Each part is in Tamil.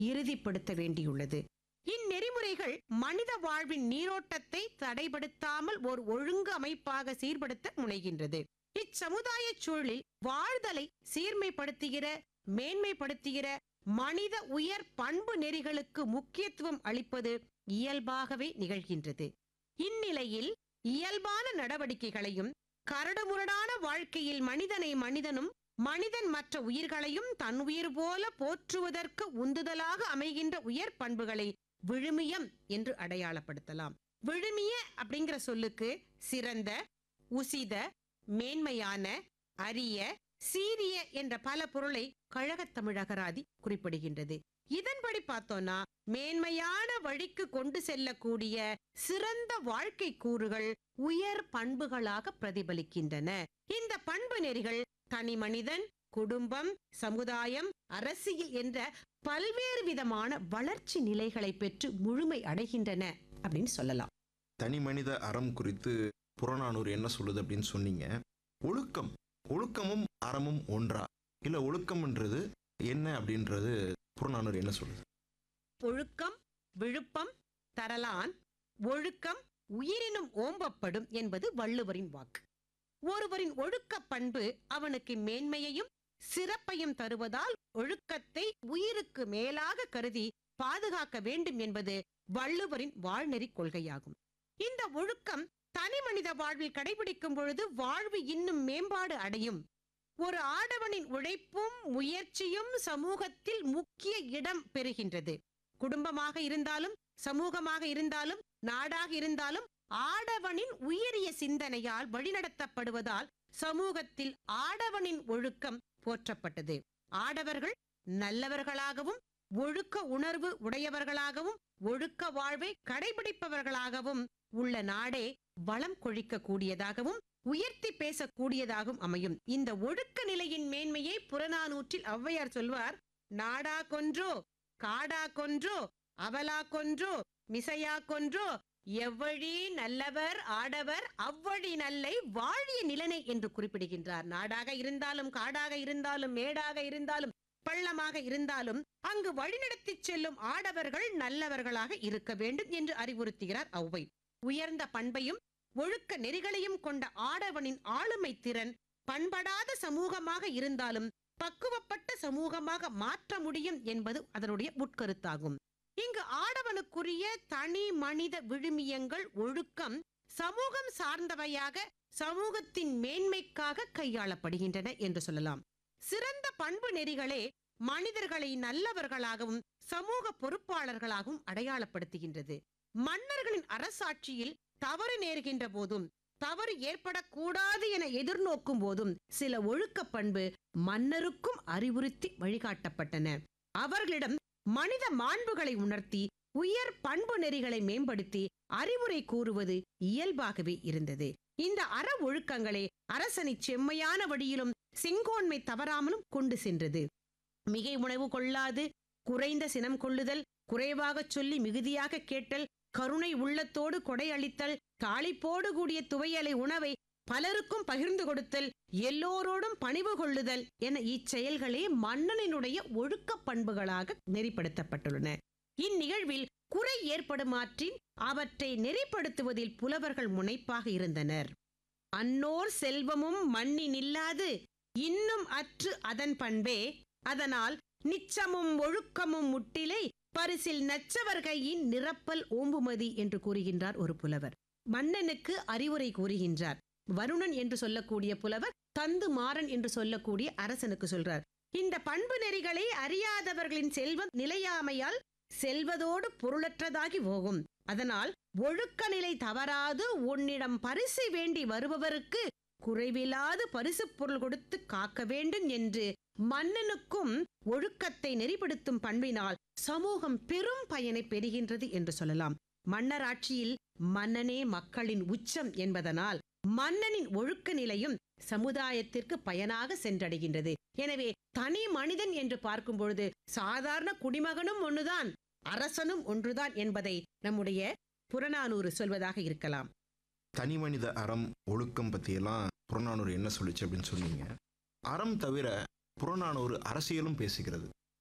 இறுதிப்படுத்த வேண்டியுள்ளது இந்நெறிமுறைகள் மனித வாழ்வின் நீரோட்டத்தை தடைபடுத்தாமல் ஒரு ஒழுங்கு அமைப்பாக சீர்படுத்த முனைகின்றது இச்சமுதாய சூழலில் வாழ்தலை சீர்மைப்படுத்துகிற மேன்மைப்படுத்துகிற மனித உயர் பண்பு நெறிகளுக்கு முக்கியத்துவம் அளிப்பது இயல்பாகவே நிகழ்கின்றது இந்நிலையில் இயல்பான நடவடிக்கைகளையும் கரடுமுரடான வாழ்க்கையில் மனிதனை மனிதனும் மனிதன் மற்ற உயிர்களையும் தன் உயிர் போல போற்றுவதற்கு உந்துதலாக அமைகின்ற உயர் பண்புகளை விழுமியம் என்று அடையாளப்படுத்தலாம் விழுமிய அப்படிங்கிற சொல்லுக்கு சிறந்த உசித மேன்மையான அரிய சீரிய என்ற பல பொருளை கழகத் தமிழகராதி குறிப்பிடுகின்றது இதன்படி பார்த்தோம்னா மேன்மையான வழிக்கு கொண்டு செல்லக்கூடிய சிறந்த வாழ்க்கை கூறுகள் உயர் பண்புகளாக பிரதிபலிக்கின்றன இந்த பண்பு நெறிகள் தனி மனிதன் குடும்பம் சமுதாயம் அரசியல் என்ற பல்வேறு விதமான வளர்ச்சி நிலைகளை பெற்று முழுமை அடைகின்றன அப்படின்னு சொல்லலாம் தனி மனித அறம் குறித்து புறநானூறு என்ன சொல்லுது அப்படின்னு சொன்னீங்க ஒழுக்கம் ஒழுக்கமும் அறமும் ஒன்றா இல்ல ஒழுக்கம்ன்றது என்ன அப்படின்றது புறநானூறு என்ன சொல்லுது ஒழுக்கம் விழுப்பம் தரலான் ஒழுக்கம் உயிரினும் ஓம்பப்படும் என்பது வள்ளுவரின் வாக்கு ஒருவரின் ஒழுக்க பண்பு அவனுக்கு மேன்மையையும் சிறப்பையும் தருவதால் ஒழுக்கத்தை உயிருக்கு மேலாக கருதி பாதுகாக்க வேண்டும் என்பது வள்ளுவரின் வாழ்நெறி கொள்கையாகும் இந்த ஒழுக்கம் தனி மனித வாழ்வில் கடைபிடிக்கும் பொழுது வாழ்வு இன்னும் மேம்பாடு அடையும் ஒரு ஆடவனின் உழைப்பும் முயற்சியும் சமூகத்தில் முக்கிய இடம் பெறுகின்றது குடும்பமாக இருந்தாலும் சமூகமாக இருந்தாலும் நாடாக இருந்தாலும் ஆடவனின் உயரிய சிந்தனையால் வழிநடத்தப்படுவதால் சமூகத்தில் ஆடவனின் ஒழுக்கம் போற்றப்பட்டது ஆடவர்கள் நல்லவர்களாகவும் ஒழுக்க உணர்வு உடையவர்களாகவும் ஒழுக்க வாழ்வை கடைபிடிப்பவர்களாகவும் உள்ள நாடே வளம் கொழிக்க கூடியதாகவும் உயர்த்தி பேசக்கூடியதாகவும் அமையும் இந்த ஒழுக்க நிலையின் மேன்மையை புறநானூற்றில் ஔவையார் சொல்வார் நாடா கொன்றோ காடா கொன்றோ அவலா கொன்றோ மிசையா கொன்றோ எவ்வழி நல்லவர் ஆடவர் அவ்வழி நல்லை வாழிய நிலனை என்று குறிப்பிடுகின்றார் நாடாக இருந்தாலும் காடாக இருந்தாலும் மேடாக இருந்தாலும் பள்ளமாக இருந்தாலும் அங்கு வழிநடத்திச் செல்லும் ஆடவர்கள் நல்லவர்களாக இருக்க வேண்டும் என்று அறிவுறுத்துகிறார் ஔவை உயர்ந்த பண்பையும் ஒழுக்க நெறிகளையும் கொண்ட ஆடவனின் ஆளுமை திறன் பண்படாத சமூகமாக இருந்தாலும் பக்குவப்பட்ட சமூகமாக மாற்ற முடியும் என்பது அதனுடைய உட்கருத்தாகும் இங்கு ஆடவனுக்குரிய தனி மனித விழுமியங்கள் ஒழுக்கம் சமூகம் சார்ந்தவையாக சமூகத்தின் மேன்மைக்காக கையாளப்படுகின்றன என்று சொல்லலாம் சிறந்த பண்பு நெறிகளே மனிதர்களை நல்லவர்களாகவும் சமூக பொறுப்பாளர்களாகவும் அடையாளப்படுத்துகின்றது மன்னர்களின் அரசாட்சியில் தவறு நேர்கின்ற போதும் தவறு ஏற்படக்கூடாது என எதிர்நோக்கும் போதும் சில ஒழுக்க பண்பு மன்னருக்கும் அறிவுறுத்தி வழிகாட்டப்பட்டன அவர்களிடம் மனித மாண்புகளை உணர்த்தி உயர் பண்பு நெறிகளை மேம்படுத்தி அறிவுரை கூறுவது இயல்பாகவே இருந்தது இந்த அற ஒழுக்கங்களே அரசனை செம்மையான வழியிலும் செங்கோன்மை தவறாமலும் கொண்டு சென்றது மிகை உணவு கொள்ளாது குறைந்த சினம் கொள்ளுதல் குறைவாகச் சொல்லி மிகுதியாக கேட்டல் கருணை உள்ளத்தோடு கொடை அளித்தல் தாளிப்போடு கூடிய துவையலை உணவை பலருக்கும் பகிர்ந்து கொடுத்தல் எல்லோரோடும் பணிவு கொள்ளுதல் என இச்செயல்களே மன்னனினுடைய ஒழுக்க பண்புகளாக நெறிப்படுத்தப்பட்டுள்ளன இந்நிகழ்வில் குறை ஏற்படுமாற்றின் அவற்றை நெறிப்படுத்துவதில் புலவர்கள் முனைப்பாக இருந்தனர் அன்னோர் செல்வமும் மண்ணின் இல்லாது இன்னும் அற்று அதன் பண்பே அதனால் நிச்சமும் ஒழுக்கமும் முட்டிலை பரிசில் நச்சவர்கையின் நிரப்பல் ஓம்புமதி என்று கூறுகின்றார் ஒரு புலவர் மன்னனுக்கு அறிவுரை கூறுகின்றார் வருணன் என்று சொல்லக்கூடிய புலவர் தந்து மாறன் என்று சொல்லக்கூடிய அரசனுக்கு சொல்றார் இந்த பண்பு நெறிகளை அறியாதவர்களின் செல்வம் நிலையாமையால் செல்வதோடு பொருளற்றதாகி போகும் அதனால் ஒழுக்க நிலை தவறாது உன்னிடம் பரிசு வேண்டி வருபவருக்கு குறைவில்லாது பரிசு பொருள் கொடுத்து காக்க வேண்டும் என்று மன்னனுக்கும் ஒழுக்கத்தை நெறிப்படுத்தும் பண்பினால் சமூகம் பெரும் பயனை பெறுகின்றது என்று சொல்லலாம் மன்னராட்சியில் மன்னனே மக்களின் உச்சம் என்பதனால் மன்னனின் ஒழுக்க நிலையும் சமுதாயத்திற்கு பயனாக சென்றடைகின்றது எனவே தனி மனிதன் என்று பார்க்கும் பொழுது சாதாரண குடிமகனும் ஒன்றுதான் அரசனும் ஒன்றுதான் என்பதை நம்முடைய புறநானூறு சொல்வதாக இருக்கலாம் தனி மனித அறம் ஒழுக்கம் பற்றியெல்லாம் புறநானூறு என்ன சொல்லுச்சு அப்படின்னு சொன்னீங்க அறம் தவிர புறநானூறு அரசியலும் பேசுகிறது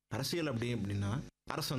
அரசியல் அப்படி அப்படின்னா அரசு